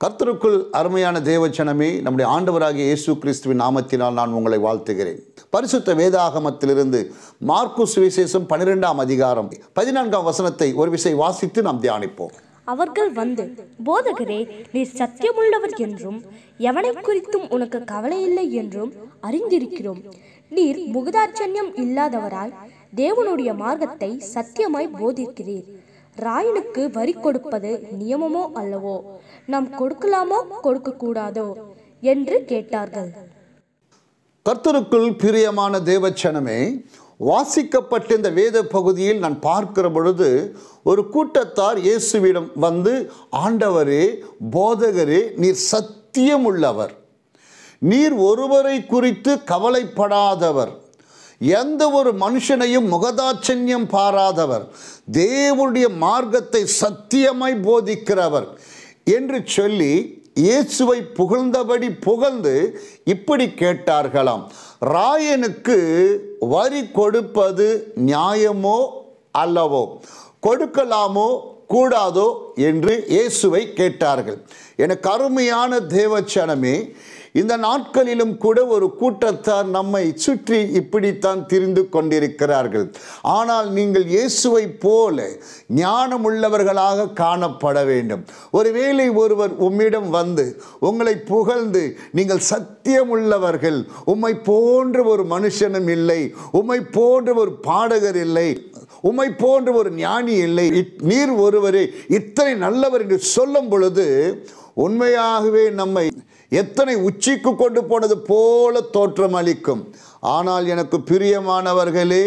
கர்த்தருக்குள் அருமையான தேவச்சனமே நம்முடைய ஆண்டவராகிய இயேசு கிறிஸ்துவின் நாமத்தினால் நான் உங்களை வாழ்த்துகிறேன் பரிசுத்த வேதாகமத்திலிருந்து மார்க்கு சுவிசேஷம் பன்னிரெண்டாம் அதிகாரம் பதினான்காம் வசனத்தை ஒரு விசை வாசித்து நாம் தியானிப்போம் அவர்கள் வந்து போதகரே நீர் சத்தியமுள்ளவர் என்றும் எவனை குறித்தும் உனக்கு கவலை இல்லை என்றும் அறிந்திருக்கிறோம் நீர் முகதாட்சண்யம் இல்லாதவராய் தேவனுடைய மார்க்கத்தை சத்தியமாய் போதிக்கிறீர் ராயனுக்கு வரி கொடுப்பது நியமமோ அல்லவோ நாம் கொடுக்கலாமோ கொடுக்க கூடாதோ என்று கேட்டார்கள் கர்த்தருக்குள் பிரியமான தேவச்சனமே வாசிக்கப்பட்ட இந்த வேத பகுதியில் நான் பார்க்கிற பொழுது ஒரு கூட்டத்தார் இயேசுவிடம் வந்து ஆண்டவரே போதகரே நீர் சத்தியமுள்ளவர் நீர் ஒருவரை குறித்து கவலைப்படாதவர் எந்த ஒரு மனுஷனையும் முகதாட்சண்யம் பாராதவர் தேவனுடைய மார்க்கத்தை சத்தியமாய் போதிக்கிறவர் என்று சொல்லி இயேசுவை புகழ்ந்தபடி புகழ்ந்து இப்படி கேட்டார்களாம் ராயனுக்கு வரி கொடுப்பது நியாயமோ அல்லவோ கொடுக்கலாமோ கூடாதோ என்று இயேசுவை கேட்டார்கள் எனக்கு அருமையான தேவச்சனமே இந்த நாட்களிலும் கூட ஒரு கூட்டத்தார் நம்மை சுற்றி இப்படித்தான் திரிந்து கொண்டிருக்கிறார்கள் ஆனால் நீங்கள் இயேசுவை போல ஞானமுள்ளவர்களாக காணப்பட வேண்டும் ஒருவேளை ஒருவர் உம்மிடம் வந்து உங்களை புகழ்ந்து நீங்கள் சத்தியமுள்ளவர்கள் உம்மை போன்ற ஒரு மனுஷனும் இல்லை உம்மை போன்ற ஒரு பாடகர் இல்லை உம்மை போன்ற ஒரு ஞானி இல்லை இத்- நீர் ஒருவரே இத்தனை நல்லவர் என்று சொல்லும் பொழுது உண்மையாகவே நம்மை எத்தனை உச்சிக்கு கொண்டு போனது போல தோற்றம் அளிக்கும் ஆனால் எனக்கு பிரியமானவர்களே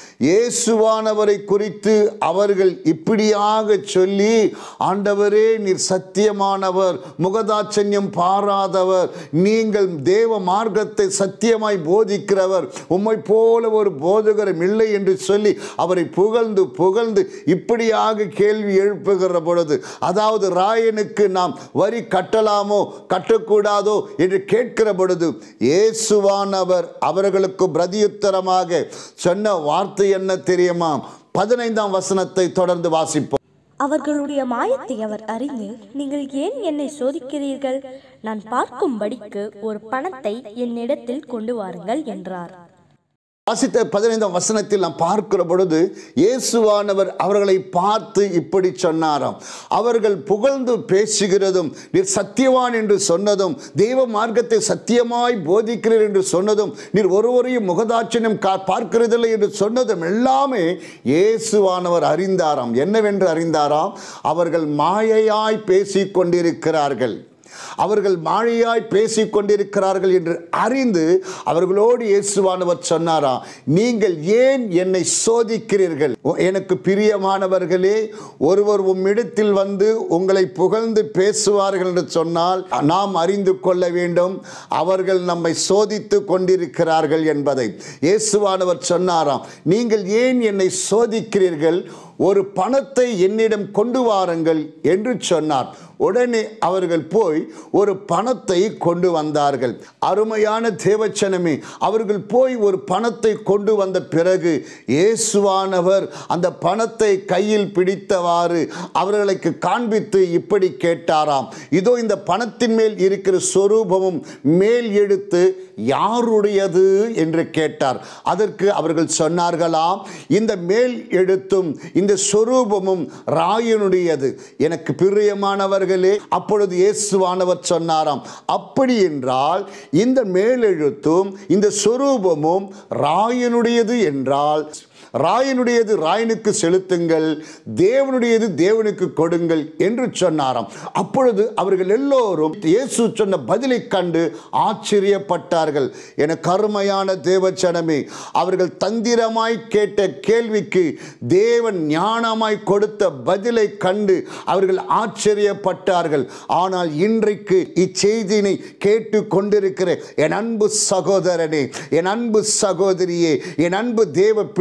இயேசுவானவரை குறித்து அவர்கள் இப்படியாக சொல்லி ஆண்டவரே நீர் சத்தியமானவர் முகதாட்சண்யம் பாராதவர் நீங்கள் தேவ மார்க்கத்தை சத்தியமாய் போதிக்கிறவர் உம்மை போல ஒரு போதகரும் இல்லை என்று சொல்லி அவரை புகழ்ந்து புகழ்ந்து இப்படியாக கேள்வி எழுப்புகிற பொழுது அதாவது ராயனுக்கு நாம் வரி கட்டலாமோ கட்டக்கூடாதோ என்று கேட்கிற பொழுது இயேசுவானவர் அவர்களுக்கு பிரதியுத்தரமாக சொன்ன வார்த்தை என்ன தெரியுமா பதினைந்தாம் வசனத்தை தொடர்ந்து வாசிப்போம் அவர்களுடைய மாயத்தை அவர் அறிந்து நீங்கள் ஏன் என்னை சோதிக்கிறீர்கள் நான் பார்க்கும்படிக்கு ஒரு பணத்தை என்னிடத்தில் கொண்டு வாருங்கள் என்றார் வாசித்த பதினைந்தாம் வசனத்தில் நாம் பார்க்கிற பொழுது இயேசுவானவர் அவர்களை பார்த்து இப்படி சொன்னாராம் அவர்கள் புகழ்ந்து பேசுகிறதும் நீர் சத்தியவான் என்று சொன்னதும் தெய்வ மார்க்கத்தை சத்தியமாய் போதிக்கிறீர் என்று சொன்னதும் நீர் ஒருவரையும் முகதாட்சணியம் கா பார்க்கிறதில்லை என்று சொன்னதும் எல்லாமே இயேசுவானவர் அறிந்தாராம் என்னவென்று அறிந்தாராம் அவர்கள் மாயையாய் பேசிக் கொண்டிருக்கிறார்கள் அவர்கள் மாழையாய் பேசிக் கொண்டிருக்கிறார்கள் என்று அறிந்து அவர்களோடு இயேசுவானவர் சொன்னாரா நீங்கள் ஏன் என்னை சோதிக்கிறீர்கள் ஓ, எனக்கு பிரியமானவர்களே ஒருவர் உம்மிடத்தில் வந்து உங்களை புகழ்ந்து பேசுவார்கள் என்று சொன்னால் நாம் அறிந்து கொள்ள வேண்டும் அவர்கள் நம்மை சோதித்து கொண்டிருக்கிறார்கள் என்பதை இயேசுவானவர் சொன்னாராம் நீங்கள் ஏன் என்னை சோதிக்கிறீர்கள் ஒரு பணத்தை என்னிடம் கொண்டு வாருங்கள் என்று சொன்னார் உடனே அவர்கள் போய் ஒரு பணத்தை கொண்டு வந்தார்கள் அருமையான தேவச்சனமே அவர்கள் போய் ஒரு பணத்தை கொண்டு வந்த பிறகு இயேசுவானவர் அந்த பணத்தை கையில் பிடித்தவாறு அவர்களுக்கு காண்பித்து இப்படி கேட்டாராம் இதோ இந்த பணத்தின் மேல் இருக்கிற சொரூபமும் மேல் எடுத்து யாருடையது என்று கேட்டார் அதற்கு அவர்கள் சொன்னார்களாம் இந்த மேல் எழுத்தும் இந்த சொரூபமும் ராயனுடையது எனக்கு பிரியமானவர்களே அப்பொழுது இயேசுவானவர் சொன்னாராம் அப்படி என்றால் இந்த மேலெழுத்தும் இந்த சொரூபமும் ராயனுடையது என்றால் ராயனுடையது ராயனுக்கு செலுத்துங்கள் தேவனுடையது தேவனுக்கு கொடுங்கள் என்று சொன்னாராம் அப்பொழுது அவர்கள் எல்லோரும் இயேசு சொன்ன பதிலை கண்டு ஆச்சரியப்பட்டார்கள் என கருமையான தேவச்சனமே அவர்கள் தந்திரமாய் கேட்ட கேள்விக்கு தேவன் ஞானமாய் கொடுத்த பதிலை கண்டு அவர்கள் ஆச்சரியப்பட்டார்கள் ஆனால் இன்றைக்கு இச்செய்தினை கேட்டு கொண்டிருக்கிற என் அன்பு சகோதரனே என் அன்பு சகோதரியே என் அன்பு தேவ பிள்ளையே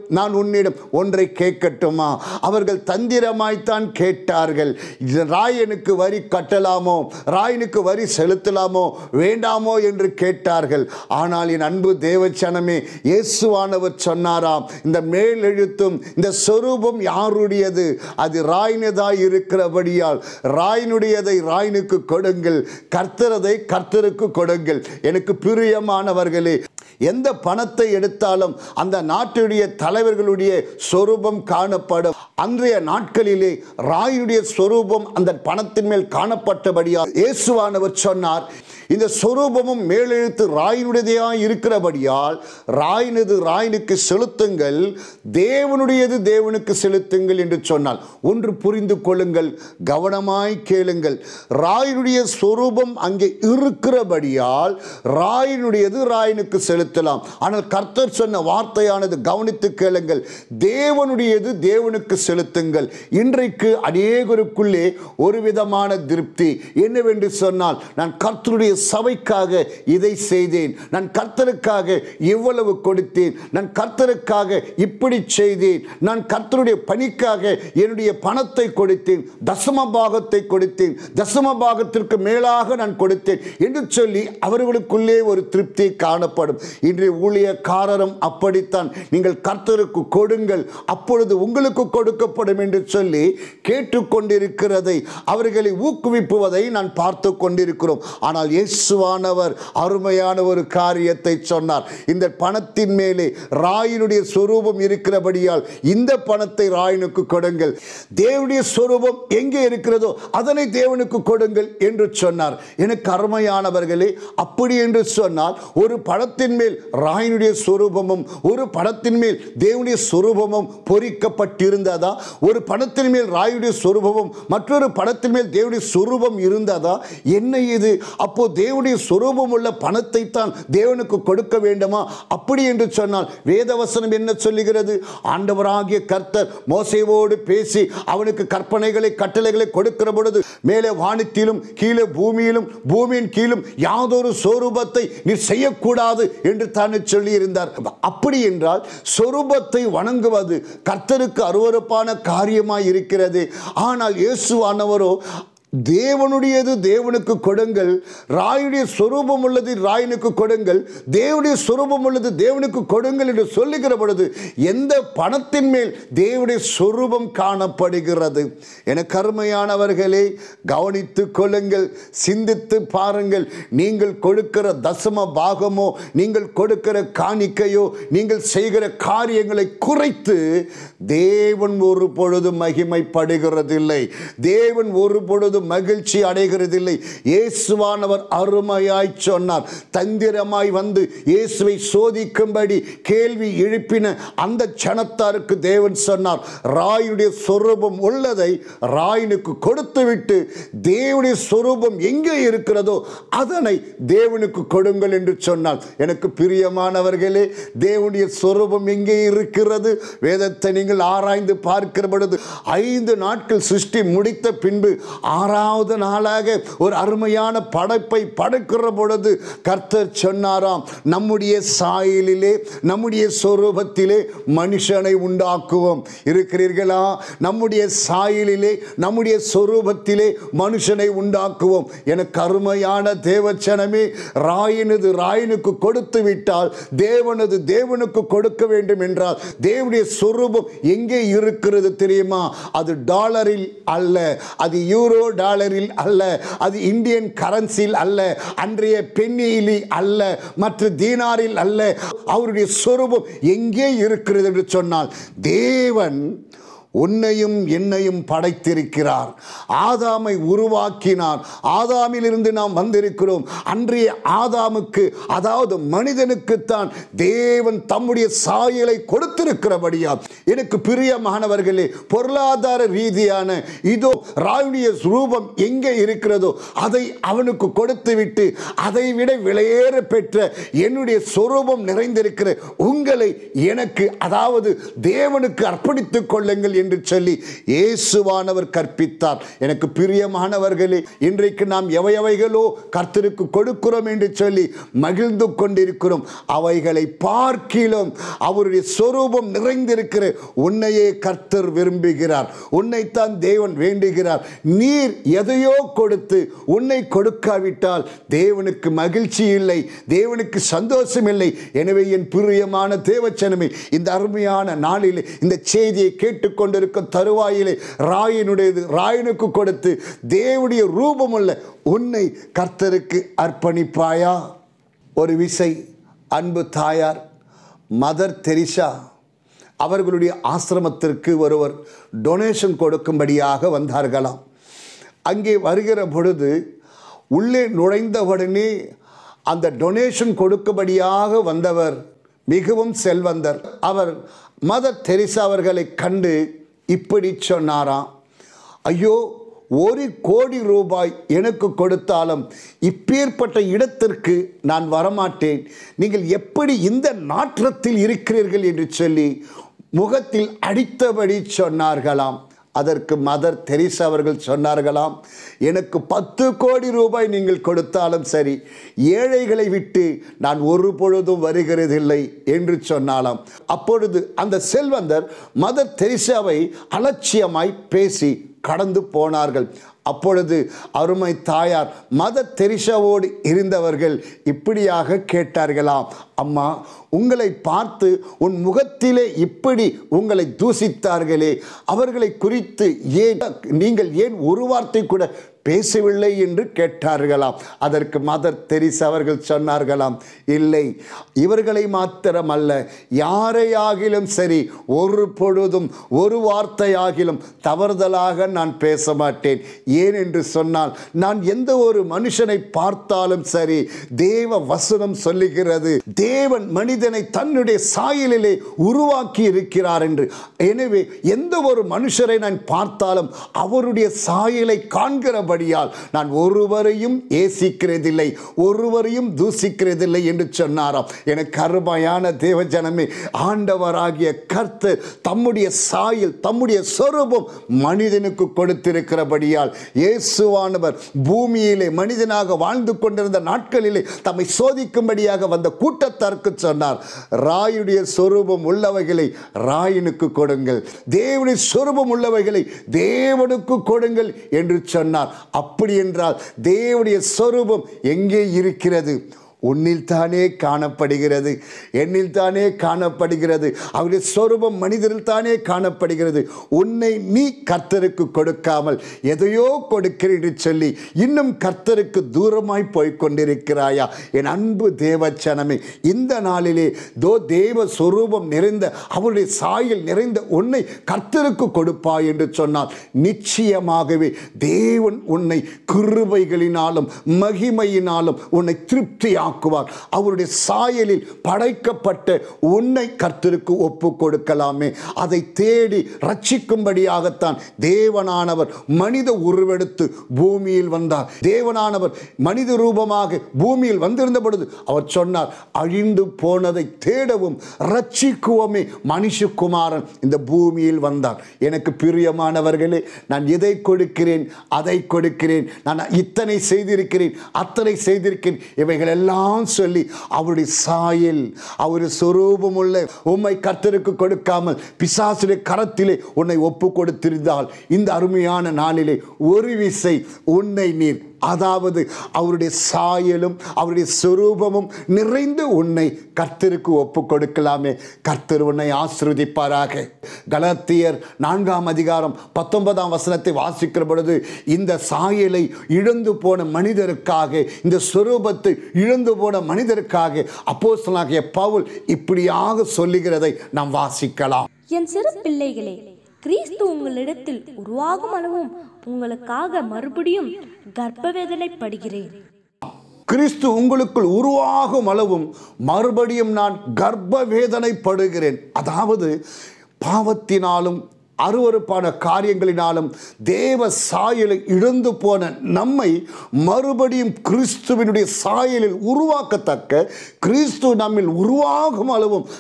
நான் உன்னிடம் ஒன்றை கேட்கட்டுமா அவர்கள் தந்திரமாய்த்தான் கேட்டார்கள் இது ராயனுக்கு வரி கட்டலாமோ ராயனுக்கு வரி செலுத்தலாமோ வேண்டாமோ என்று கேட்டார்கள் ஆனால் என் அன்பு தேவச்சனமே இயேசுவானவர் சொன்னாராம் இந்த மேலெழுத்தும் இந்த சொரூபம் யாருடையது அது ராயினதாய் இருக்கிறபடியால் ராயினுடையதை ராயினுக்கு கொடுங்கள் கர்த்தரதை கர்த்தருக்கு கொடுங்கள் எனக்கு பிரியமானவர்களே எந்த பணத்தை எடுத்தாலும் அந்த நாட்டுடைய தலைவர்களுடைய சொரூபம் காணப்படும் அன்றைய நாட்களிலே ராயுடைய சொரூபம் அந்த பணத்தின் மேல் காணப்பட்டபடியால் இயேசுவானவர் சொன்னார் இந்த சொரூபமும் மேலெழுத்து ராயினுடையதையாய் இருக்கிறபடியால் ராயினது ராயினுக்கு செலுத்துங்கள் தேவனுடையது தேவனுக்கு செலுத்துங்கள் என்று சொன்னால் ஒன்று புரிந்து கொள்ளுங்கள் கவனமாய் கேளுங்கள் ராயினுடைய சொரூபம் அங்கே இருக்கிறபடியால் ராயினுடையது ராயினுக்கு செலுத்தலாம் ஆனால் கர்த்தர் சொன்ன வார்த்தையானது கவனித்து கேளுங்கள் தேவனுடையது தேவனுக்கு செலுத்துங்கள் இன்றைக்கு அநேகருக்குள்ளே ஒரு விதமான திருப்தி என்னவென்று சொன்னால் நான் கர்த்தருடைய சபைக்காக இதை செய்தேன் நான் கர்த்தருக்காக இவ்வளவு கொடுத்தேன் நான் கர்த்தருக்காக இப்படி செய்தேன் நான் கர்த்தருடைய பணிக்காக என்னுடைய பணத்தை கொடுத்தேன் தசம பாகத்தை கொடுத்தேன் தசம பாகத்திற்கு மேலாக நான் கொடுத்தேன் என்று சொல்லி அவர்களுக்குள்ளே ஒரு திருப்தி காணப்படும் இன்றைய ஊழியக்காரரும் அப்படித்தான் நீங்கள் கர்த்தருக்கு கொடுங்கள் அப்பொழுது உங்களுக்கு கொடுக்கப்படும் என்று சொல்லி கேட்டுக்கொண்டிருக்கிறதை அவர்களை ஊக்குவிப்புவதை நான் பார்த்து கொண்டிருக்கிறோம் ஆனால் இயேசுவானவர் அருமையான ஒரு காரியத்தை சொன்னார் இந்த பணத்தின் மேலே ராயினுடைய சொரூபம் இருக்கிறபடியால் இந்த பணத்தை ராயனுக்கு கொடுங்கள் தேவனுடைய சொரூபம் எங்கே இருக்கிறதோ அதனை தேவனுக்கு கொடுங்கள் என்று சொன்னார் எனக்கு அருமையானவர்களே அப்படி என்று சொன்னால் ஒரு படத்தின் மேல் ராயனுடைய சொரூபமும் ஒரு படத்தின் மேல் தேவனுடைய சொரூபமும் பொறிக்கப்பட்டிருந்ததா ஒரு படத்தின் மேல் ராயுடைய சொரூபமும் மற்றொரு படத்தின் மேல் தேவனுடைய சொரூபம் இருந்ததா என்ன இது அப்போ தேவனுடைய சொரூபம் உள்ள பணத்தை தான் தேவனுக்கு கொடுக்க வேண்டுமா அப்படி என்று சொன்னால் வேதவசனம் என்ன சொல்லுகிறது ஆண்டவராகிய கர்த்தர் மோசையோடு பேசி அவனுக்கு கற்பனைகளை கட்டளைகளை கொடுக்கிற பொழுது மேலே வானத்திலும் கீழே பூமியிலும் பூமியின் கீழும் யாதொரு சொரூபத்தை நீ செய்யக்கூடாது என்று தானே சொல்லியிருந்தார் அப்படி என்றால் சொரூபத்தை வணங்குவது கர்த்தருக்கு அருவருப்பான காரியமாய் இருக்கிறது ஆனால் இயேசுவானவரோ தேவனுடையது தேவனுக்கு கொடுங்கள் ராயுடைய சொரூபம் உள்ளது ராயனுக்கு கொடுங்கள் தேவனுடைய சொரூபம் உள்ளது தேவனுக்கு கொடுங்கள் என்று சொல்லுகிற பொழுது எந்த பணத்தின் மேல் தேவனுடைய சொரூபம் காணப்படுகிறது என கருமையானவர்களே கவனித்து கொள்ளுங்கள் சிந்தித்து பாருங்கள் நீங்கள் கொடுக்கிற தசம பாகமோ நீங்கள் கொடுக்கிற காணிக்கையோ நீங்கள் செய்கிற காரியங்களை குறைத்து தேவன் ஒரு பொழுது மகிமைப்படுகிறதில்லை தேவன் ஒரு பொழுது மகிழ்ச்சி அடைகிறதில்லை இயேசுவானவர் அருமையாய் சொன்னார் தந்திரமாய் வந்து இயேசுவை சோதிக்கும்படி கேள்வி எழுப்பின அந்த சனத்தாருக்கு தேவன் சொன்னார் ராயுடைய சொரூபம் உள்ளதை ராயனுக்கு கொடுத்துவிட்டு தேவனுடைய சொரூபம் எங்கே இருக்கிறதோ அதனை தேவனுக்கு கொடுங்கள் என்று சொன்னார் எனக்கு பிரியமானவர்களே தேவனுடைய சொரூபம் எங்கே இருக்கிறது வேதத்தை நீங்கள் ஆராய்ந்து பார்க்கிற பொழுது ஐந்து நாட்கள் சிருஷ்டி முடித்த பின்பு ஆறாவது நாளாக ஒரு அருமையான படைப்பை படைக்கிற பொழுது கர்த்தர் சொன்னாராம் நம்முடைய சாயலிலே நம்முடைய சொரூபத்திலே மனுஷனை உண்டாக்குவோம் இருக்கிறீர்களா நம்முடைய சாயலிலே நம்முடைய சொரூபத்திலே மனுஷனை உண்டாக்குவோம் எனக்கு அருமையான தேவச்சனமே ராயனது ராயனுக்கு கொடுத்து விட்டால் தேவனது தேவனுக்கு கொடுக்க வேண்டும் என்றால் தேவனுடைய சொரூபம் எங்கே இருக்கிறது தெரியுமா அது டாலரில் அல்ல அது யூரோ டாலரில் அல்ல அது இந்தியன் கரன்சியில் அல்ல அன்றைய பெண்ணியிலி அல்ல மற்ற தீனாரில் அல்ல அவருடைய சொரூபம் எங்கே இருக்கிறது என்று சொன்னால் தேவன் உன்னையும் என்னையும் படைத்திருக்கிறார் ஆதாமை உருவாக்கினார் ஆதாமிலிருந்து நாம் வந்திருக்கிறோம் அன்றைய ஆதாமுக்கு அதாவது மனிதனுக்குத்தான் தேவன் தம்முடைய சாயலை கொடுத்திருக்கிறபடியா எனக்கு பிரியமானவர்களே பொருளாதார ரீதியான இதோ ராயுடைய ரூபம் எங்கே இருக்கிறதோ அதை அவனுக்கு கொடுத்து விட்டு அதை விட விலையேற பெற்ற என்னுடைய சொரூபம் நிறைந்திருக்கிற உங்களை எனக்கு அதாவது தேவனுக்கு அர்ப்பணித்துக் கொள்ளுங்கள் என்று சொல்லி இயேசுவானவர் கற்பித்தார் எனக்கு பிரியமானவர்களே இன்றைக்கு நாம் எவையவைகளோ கர்த்தருக்கு கொடுக்கிறோம் என்று சொல்லி மகிழ்ந்து கொண்டிருக்கிறோம் அவைகளை பார்க்கிலும் அவருடைய சொரூபம் நிறைந்திருக்கிற உன்னையே கர்த்தர் விரும்புகிறார் உன்னைத்தான் தேவன் வேண்டுகிறார் நீர் எதையோ கொடுத்து உன்னை கொடுக்காவிட்டால் தேவனுக்கு மகிழ்ச்சி இல்லை தேவனுக்கு சந்தோஷம் இல்லை எனவே என் பிரியமான தேவச்சனமே இந்த அருமையான நாளிலே இந்த செய்தியை கேட்டுக்கொண்டிருக்கும் தருவாயிலே ராயனுடையது ராயனுக்கு கொடுத்து தேவனுடைய ரூபமுள்ள உன்னை கர்த்தருக்கு அர்ப்பணிப்பாயா ஒரு விசை அன்பு தாயார் மதர் தெரிசா அவர்களுடைய ஆசிரமத்திற்கு ஒருவர் டொனேஷன் கொடுக்கும்படியாக வந்தார்களாம் அங்கே வருகிற பொழுது உள்ளே நுழைந்தவுடனே அந்த டொனேஷன் கொடுக்கும்படியாக வந்தவர் மிகவும் செல்வந்தர் அவர் மதர் தெரிசா அவர்களை கண்டு இப்படி சொன்னாராம் ஐயோ ஒரு கோடி ரூபாய் எனக்கு கொடுத்தாலும் இப்பேற்பட்ட இடத்திற்கு நான் வரமாட்டேன் நீங்கள் எப்படி இந்த நாற்றத்தில் இருக்கிறீர்கள் என்று சொல்லி முகத்தில் அடித்தபடி சொன்னார்களாம் அதற்கு மதர் தெரீசா அவர்கள் சொன்னார்களாம் எனக்கு பத்து கோடி ரூபாய் நீங்கள் கொடுத்தாலும் சரி ஏழைகளை விட்டு நான் ஒரு பொழுதும் வருகிறதில்லை என்று சொன்னாலாம் அப்பொழுது அந்த செல்வந்தர் மதர் தெரீசாவை அலட்சியமாய் பேசி கடந்து போனார்கள் அப்பொழுது அருமை தாயார் மத தெரிசாவோடு இருந்தவர்கள் இப்படியாக கேட்டார்களாம் அம்மா உங்களை பார்த்து உன் முகத்திலே இப்படி உங்களை தூசித்தார்களே அவர்களை குறித்து ஏன் நீங்கள் ஏன் ஒரு வார்த்தை கூட பேசவில்லை என்று கேட்டார்களாம் அதற்கு மதர் தெரிஸ் அவர்கள் சொன்னார்களாம் இல்லை இவர்களை மாத்திரமல்ல யாரையாகிலும் சரி ஒரு பொழுதும் ஒரு வார்த்தையாகிலும் தவறுதலாக நான் பேச மாட்டேன் ஏன் என்று சொன்னால் நான் எந்த ஒரு மனுஷனை பார்த்தாலும் சரி தேவ வசனம் சொல்லுகிறது தேவன் மனிதனை தன்னுடைய சாயலிலே உருவாக்கி இருக்கிறார் என்று எனவே எந்த ஒரு மனுஷரை நான் பார்த்தாலும் அவருடைய சாயலை காண்கிறபடியால் நான் ஒருவரையும் ஏசிக்கிறதில்லை ஒருவரையும் தூசிக்கிறதில்லை என்று சொன்னாராம் எனக்கு அருமையான தேவ ஜனமே ஆண்டவராகிய கர்த்தர் தம்முடைய சாயல் தம்முடைய சொரூபம் மனிதனுக்கு கொடுத்திருக்கிறபடியால் இயேசுவானவர் பூமியிலே மனிதனாக வாழ்ந்து கொண்டிருந்த நாட்களிலே தம்மை சோதிக்கும்படியாக வந்த கூட்டத்தாருக்கு சொன்னார் ராயுடைய சொரூபம் உள்ளவைகளை ராயனுக்கு கொடுங்கள் தேவனுடைய சொரூபம் உள்ளவைகளை தேவனுக்கு கொடுங்கள் என்று சொன்னார் அப்படி என்றால் தேவனுடைய சொரூபம் எங்கே இருக்கிறது உன்னில் தானே காணப்படுகிறது என்னில் தானே காணப்படுகிறது அவருடைய சொரூபம் மனிதரில் தானே காணப்படுகிறது உன்னை நீ கர்த்தருக்கு கொடுக்காமல் எதையோ கொடுக்கிறேன் என்று சொல்லி இன்னும் கர்த்தருக்கு தூரமாய் போய் கொண்டிருக்கிறாயா என் அன்பு தேவச்சனமே இந்த நாளிலே தோ தேவ சொரூபம் நிறைந்த அவருடைய சாயல் நிறைந்த உன்னை கர்த்தருக்கு கொடுப்பாய் என்று சொன்னால் நிச்சயமாகவே தேவன் உன்னை கிருபைகளினாலும் மகிமையினாலும் உன்னை திருப்தியாக்குவார் அவருடைய சாயலில் படைக்கப்பட்ட உன்னை கர்த்தருக்கு ஒப்பு கொடுக்கலாமே அதை தேடி ரட்சிக்கும்படியாகத்தான் தேவனானவர் மனித உருவெடுத்து பூமியில் வந்தார் தேவனானவர் மனித ரூபமாக பூமியில் வந்திருந்த பொழுது அவர் சொன்னார் அழிந்து போனதை தேடவும் ரட்சிக்குவமே மனுஷகுமாரன் இந்த பூமியில் வந்தார் எனக்கு பிரியமானவர்களே நான் எதை கொடுக்கிறேன் அதை கொடுக்கிறேன் நான் இத்தனை செய்திருக்கிறேன் அத்தனை செய்திருக்கிறேன் இவைகள் எல்லாம் சொல்லி அவருடைய சாயல் அவருடைய சொரூபம் உள்ள உம்மை கர்த்தருக்கு கொடுக்காமல் பிசாசுடைய கரத்திலே உன்னை ஒப்பு கொடுத்திருந்தால் இந்த அருமையான நாளிலே ஒரு விசை உன்னை நீர் அதாவது அவருடைய சாயலும் அவருடைய சொரூபமும் நிறைந்து உன்னை கர்த்தருக்கு ஒப்பு கொடுக்கலாமே கர்த்தர் உன்னை ஆசிர்வதிப்பாராக கலத்தியர் நான்காம் அதிகாரம் பத்தொன்பதாம் வசனத்தை வாசிக்கிற பொழுது இந்த சாயலை இழந்து போன மனிதருக்காக இந்த சொரூபத்தை இழந்து போன மனிதருக்காக அப்போஸ்தலனாகிய பவுல் இப்படியாக சொல்லுகிறதை நாம் வாசிக்கலாம் என் சிறு பிள்ளைகளே கிறிஸ்து உங்களிடத்தில் உருவாகும் அளவும் உங்களுக்காக மறுபடியும் கர்ப்பவேதனைப்படுகிறேன் கிறிஸ்து உங்களுக்குள் உருவாகும் அளவும் மறுபடியும் நான் கர்ப்ப வேதனைப்படுகிறேன் அதாவது பாவத்தினாலும் அருவருப்பான காரியங்களினாலும் தேவ சாயலை இழந்து போன நம்மை மறுபடியும் கிறிஸ்துவினுடைய சாயலில் உருவாக்கத்தக்க கிறிஸ்து நம்மில் உருவாகும் அளவும் நான்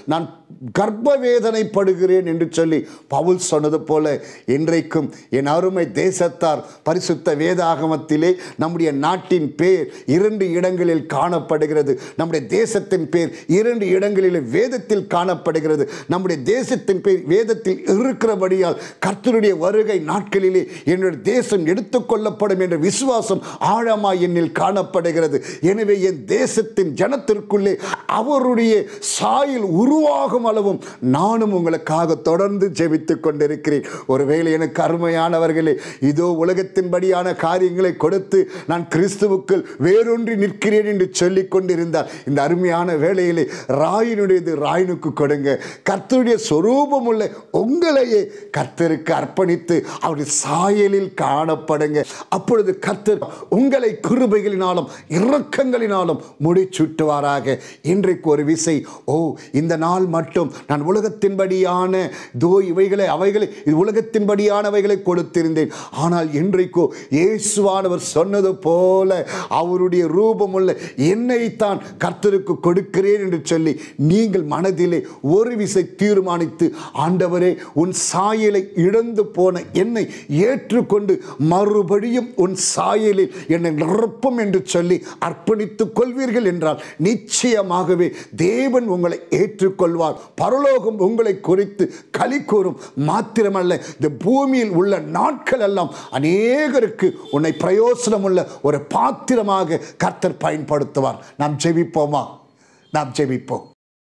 கர்ப்ப வேதனைப்படுகிறேன் என்று சொல்லி பவுல் சொன்னது போல இன்றைக்கும் என் அருமை தேசத்தார் பரிசுத்த வேதாகமத்திலே நம்முடைய நாட்டின் பேர் இரண்டு இடங்களில் காணப்படுகிறது நம்முடைய தேசத்தின் பேர் இரண்டு இடங்களில் வேதத்தில் காணப்படுகிறது நம்முடைய தேசத்தின் பேர் வேதத்தில் இருக்கிறபடியால் கர்த்தருடைய வருகை நாட்களிலே என்னுடைய தேசம் எடுத்துக்கொள்ளப்படும் என்ற விசுவாசம் ஆழமாய் என்னில் காணப்படுகிறது எனவே என் தேசத்தின் ஜனத்திற்குள்ளே அவருடைய சாயல் உருவாகும் அளவும் நானும் உங்களுக்காக தொடர்ந்து ஜெபித்துக் கொண்டிருக்கிறேன் ஒருவேளை எனக்கு அருமையானவர்களே இதோ உலகத்தின்படியான காரியங்களை கொடுத்து நான் கிறிஸ்துவுக்குள் வேறொன்றி நிற்கிறேன் என்று சொல்லிக் கொண்டிருந்தார் இந்த அருமையான வேளையிலே ராயினுடையது ராயினுக்கு கொடுங்க கர்த்தருடைய சொரூபம் உள்ள உங்களையே கர்த்தருக்கு அர்ப்பணித்து அவருடைய சாயலில் காணப்படுங்க அப்பொழுது கர்த்தர் உங்களை கிருபைகளினாலும் இரக்கங்களினாலும் முடிச்சுட்டுவாராக இன்றைக்கு ஒரு விசை ஓ இந்த நாள் மட்டும் நான் உலகத்தின்படியான தோ இவைகளை அவைகளை இது உலகத்தின்படியானவைகளை கொடுத்திருந்தேன் ஆனால் இன்றைக்கோ இயேசுவானவர் சொன்னது போல அவருடைய ரூபமுள்ள என்னைத்தான் கர்த்தருக்கு கொடுக்கிறேன் என்று சொல்லி நீங்கள் மனதிலே ஒரு விசை தீர்மானித்து ஆண்டவரே உன் சாயலை இழந்து போன என்னை ஏற்றுக்கொண்டு மறுபடியும் உன் சாயலில் என்னை நிரப்பும் என்று சொல்லி அர்ப்பணித்துக் கொள்வீர்கள் என்றால் நிச்சயமாகவே தேவன் உங்களை ஏற்றுக்கொள்வார் பரலோகம் உங்களை குறித்து களி கூறும் மாத்திரமல்ல இந்த பூமியில் உள்ள நாட்கள் எல்லாம் அநேகருக்கு உன்னை பிரயோசனம் உள்ள ஒரு பாத்திரமாக கர்த்தர் பயன்படுத்துவார் நாம் ஜெபிப்போமா நாம் ஜெபிப்போம்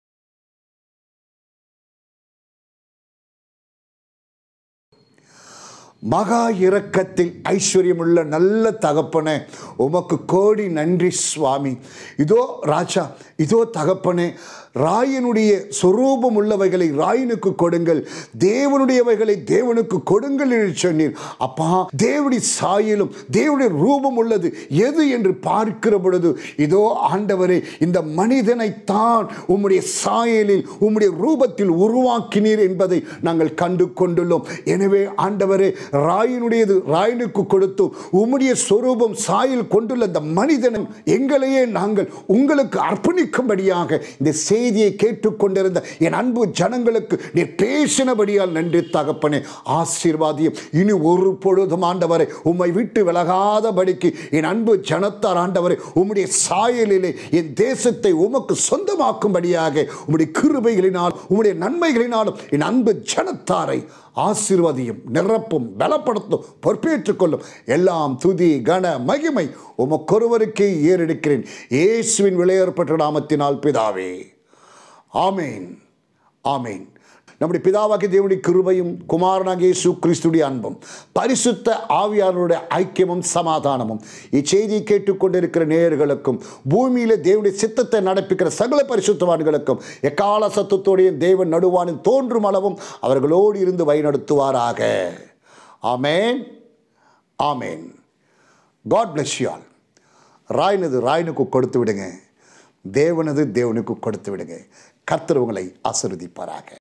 மகா இரக்கத்தில் ஐஸ்வர்யமுள்ள நல்ல தகப்பனே உமக்கு கோடி நன்றி சுவாமி இதோ ராஜா இதோ தகப்பனே ராயனுடைய சொரூபம் உள்ளவைகளை ராயனுக்கு கொடுங்கள் தேவனுடையவைகளை தேவனுக்கு கொடுங்கள் என்று சொன்னீர் அப்பா தேவனுடைய சாயலும் தேவனுடைய ரூபம் உள்ளது எது என்று பார்க்கிற பொழுது இதோ ஆண்டவரே இந்த மனிதனைத்தான் உம்முடைய சாயலில் உம்முடைய ரூபத்தில் உருவாக்கினீர் என்பதை நாங்கள் கண்டு கொண்டுள்ளோம் எனவே ஆண்டவரே ராயனுடையது ராயனுக்கு கொடுத்தோம் உம்முடைய சொரூபம் சாயல் கொண்டுள்ள இந்த மனிதனை எங்களையே நாங்கள் உங்களுக்கு அர்ப்பணிக்கும்படியாக இந்த செய்தியை கேட்டுக்கொண்டிருந்த என் அன்பு ஜனங்களுக்கு நீர் பேசினபடியால் நன்றி தகப்பனே ஆசீர்வாதியம் இனி ஒரு பொழுதும் ஆண்டவரை உம்மை விட்டு விலகாதபடிக்கு என் அன்பு ஜனத்தார் ஆண்டவரை உம்முடைய சாயலிலே என் தேசத்தை உமக்கு சொந்தமாக்கும்படியாக உம்முடைய கிருபைகளினால் உம்முடைய நன்மைகளினாலும் என் அன்பு ஜனத்தாரை ஆசீர்வதியும் நிரப்பும் பலப்படுத்தும் பொறுப்பேற்றுக் கொள்ளும் எல்லாம் துதி கன மகிமை உமக்கொருவருக்கே ஏறெடுக்கிறேன் இயேசுவின் விளையேற்பட்ட நாமத்தினால் பிதாவே ஆமேன் ஆமேன் நம்முடைய பிதாவாகிய தேவனுடைய கிருபையும் குமாரனாகிய இயேசு கிறிஸ்துடைய அன்பும் பரிசுத்த ஆவியாளருடைய ஐக்கியமும் சமாதானமும் இச்செய்தியை கேட்டுக்கொண்டிருக்கிற நேயர்களுக்கும் பூமியில தேவனுடைய சித்தத்தை நடப்பிக்கிற சகல பரிசுத்தவான்களுக்கும் எக்கால சத்தத்தோடைய தேவன் நடுவானில் தோன்றும் அளவும் அவர்களோடு இருந்து வழிநடத்துவாராக ஆமேன் ஆமேன் காட் bless you all ராயினது ராயனுக்கு கொடுத்து விடுங்க தேவனது தேவனுக்கு கொடுத்து விடுங்க கர்த்தர் உங்களை ஆசீர்வதிப்பாராக